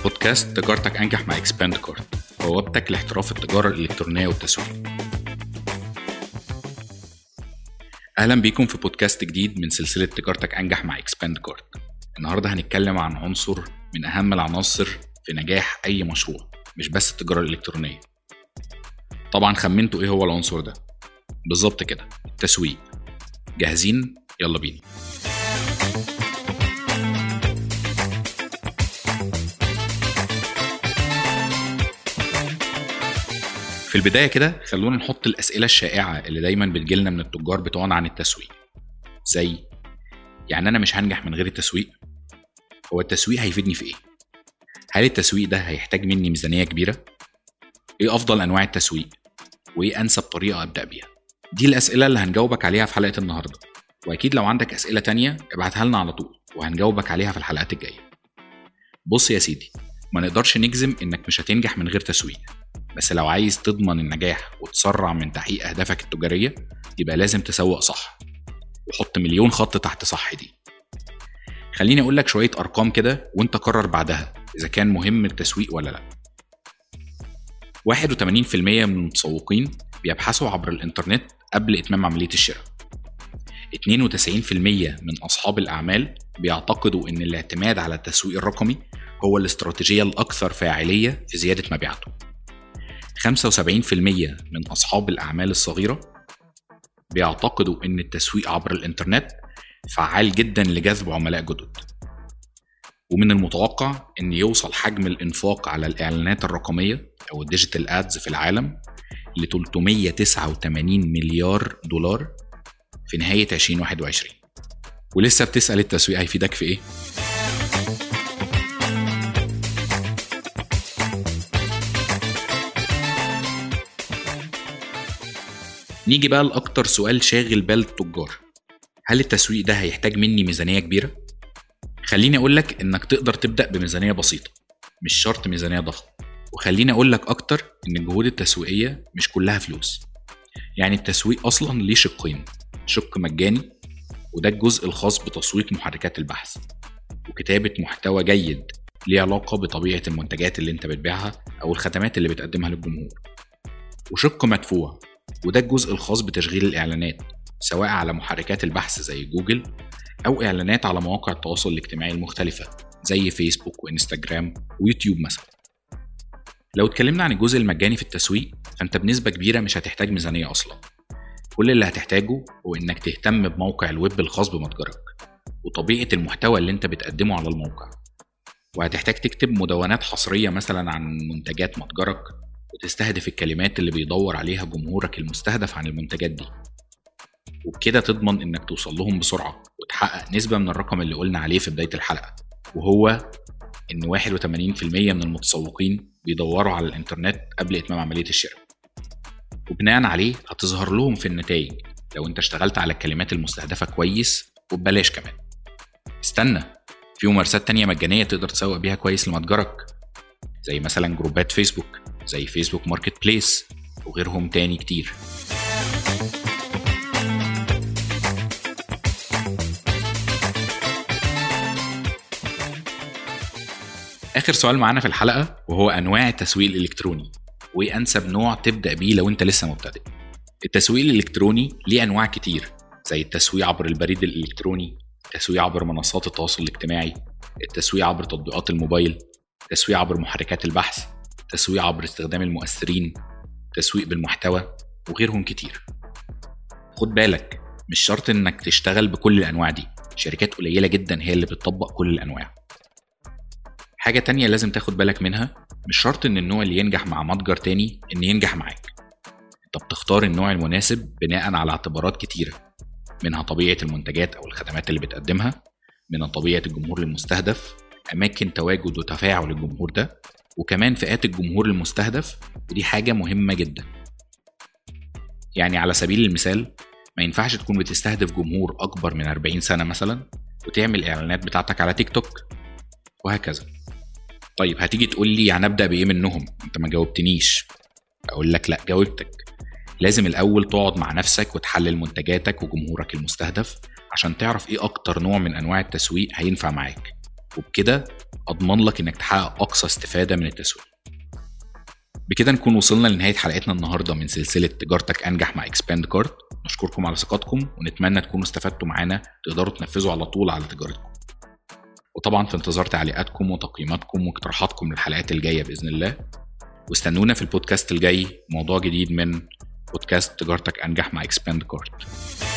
بودكاست تجارتك انجح مع اكسباند كارد بوابتك لاحتراف التجاره الالكترونيه والتسويق اهلا بيكم في بودكاست جديد من سلسله تجارتك انجح مع اكسباند كارد النهارده هنتكلم عن عنصر من اهم العناصر في نجاح اي مشروع مش بس التجاره الالكترونيه طبعا خمنتوا ايه هو العنصر ده بالظبط كده التسويق جاهزين يلا بينا في البدايه كده خلونا نحط الاسئله الشائعه اللي دايما بتجيلنا من التجار بتوعنا عن التسويق زي يعني انا مش هنجح من غير التسويق هو التسويق هيفيدني في ايه هل التسويق ده هيحتاج مني ميزانيه كبيره ايه افضل انواع التسويق وايه انسب طريقه ابدا بيها دي الاسئله اللي هنجاوبك عليها في حلقه النهارده واكيد لو عندك اسئله تانية ابعتها لنا على طول وهنجاوبك عليها في الحلقات الجايه بص يا سيدي ما نقدرش نجزم انك مش هتنجح من غير تسويق بس لو عايز تضمن النجاح وتسرع من تحقيق اهدافك التجاريه يبقى لازم تسوق صح وحط مليون خط تحت صح دي خليني اقول لك شويه ارقام كده وانت قرر بعدها اذا كان مهم التسويق ولا لا 81% من المتسوقين بيبحثوا عبر الانترنت قبل اتمام عمليه الشراء 92% من اصحاب الاعمال بيعتقدوا ان الاعتماد على التسويق الرقمي هو الاستراتيجيه الاكثر فاعليه في زياده مبيعاتهم 75% من أصحاب الأعمال الصغيرة بيعتقدوا إن التسويق عبر الإنترنت فعال جدا لجذب عملاء جدد ومن المتوقع إن يوصل حجم الإنفاق على الإعلانات الرقمية أو الديجيتال أدز في العالم ل 389 مليار دولار في نهاية 2021 ولسه بتسأل التسويق هيفيدك في إيه؟ نيجي بقى لأكتر سؤال شاغل بال التجار هل التسويق ده هيحتاج مني ميزانية كبيرة؟ خليني أقولك إنك تقدر تبدأ بميزانية بسيطة مش شرط ميزانية ضخمة وخليني أقولك أكتر إن الجهود التسويقية مش كلها فلوس يعني التسويق أصلا ليه شقين شق مجاني وده الجزء الخاص بتسويق محركات البحث وكتابة محتوى جيد ليه علاقة بطبيعة المنتجات اللي انت بتبيعها أو الخدمات اللي بتقدمها للجمهور وشق مدفوع وده الجزء الخاص بتشغيل الإعلانات سواء على محركات البحث زي جوجل أو إعلانات على مواقع التواصل الاجتماعي المختلفة زي فيسبوك وإنستجرام ويوتيوب مثلا لو اتكلمنا عن الجزء المجاني في التسويق فأنت بنسبة كبيرة مش هتحتاج ميزانية أصلا كل اللي هتحتاجه هو إنك تهتم بموقع الويب الخاص بمتجرك وطبيعة المحتوى اللي أنت بتقدمه على الموقع وهتحتاج تكتب مدونات حصرية مثلا عن منتجات متجرك وتستهدف الكلمات اللي بيدور عليها جمهورك المستهدف عن المنتجات دي وبكده تضمن انك توصل لهم بسرعة وتحقق نسبة من الرقم اللي قلنا عليه في بداية الحلقة وهو ان 81% من المتسوقين بيدوروا على الانترنت قبل اتمام عملية الشراء وبناء عليه هتظهر لهم في النتائج لو انت اشتغلت على الكلمات المستهدفة كويس وببلاش كمان استنى في ممارسات تانية مجانية تقدر تسوق بيها كويس لمتجرك زي مثلا جروبات فيسبوك زي فيسبوك ماركت بليس وغيرهم تاني كتير آخر سؤال معانا في الحلقة وهو أنواع التسويق الإلكتروني وإيه أنسب نوع تبدأ بيه لو أنت لسه مبتدئ التسويق الإلكتروني ليه أنواع كتير زي التسويق عبر البريد الإلكتروني التسويق عبر منصات التواصل الاجتماعي التسويق عبر تطبيقات الموبايل التسويق عبر محركات البحث تسويق عبر استخدام المؤثرين تسويق بالمحتوى وغيرهم كتير خد بالك مش شرط انك تشتغل بكل الانواع دي شركات قليله جدا هي اللي بتطبق كل الانواع حاجه تانية لازم تاخد بالك منها مش شرط ان النوع اللي ينجح مع متجر تاني ان ينجح معاك انت بتختار النوع المناسب بناء على اعتبارات كتيره منها طبيعه المنتجات او الخدمات اللي بتقدمها من طبيعه الجمهور المستهدف اماكن تواجد وتفاعل الجمهور ده وكمان فئات الجمهور المستهدف ودي حاجة مهمة جدا يعني على سبيل المثال ما ينفعش تكون بتستهدف جمهور أكبر من 40 سنة مثلا وتعمل الإعلانات بتاعتك على تيك توك وهكذا طيب هتيجي تقول لي يعني أبدأ بإيه منهم أنت ما جاوبتنيش أقول لك لأ جاوبتك لازم الأول تقعد مع نفسك وتحلل منتجاتك وجمهورك المستهدف عشان تعرف إيه أكتر نوع من أنواع التسويق هينفع معاك وبكده اضمن لك انك تحقق اقصى استفاده من التسويق بكده نكون وصلنا لنهايه حلقتنا النهارده من سلسله تجارتك انجح مع اكسباند كارت نشكركم على ثقتكم ونتمنى تكونوا استفدتوا معانا تقدروا تنفذوا على طول على تجارتكم وطبعا في انتظار تعليقاتكم وتقييماتكم واقتراحاتكم للحلقات الجايه باذن الله واستنونا في البودكاست الجاي موضوع جديد من بودكاست تجارتك انجح مع اكسباند كارت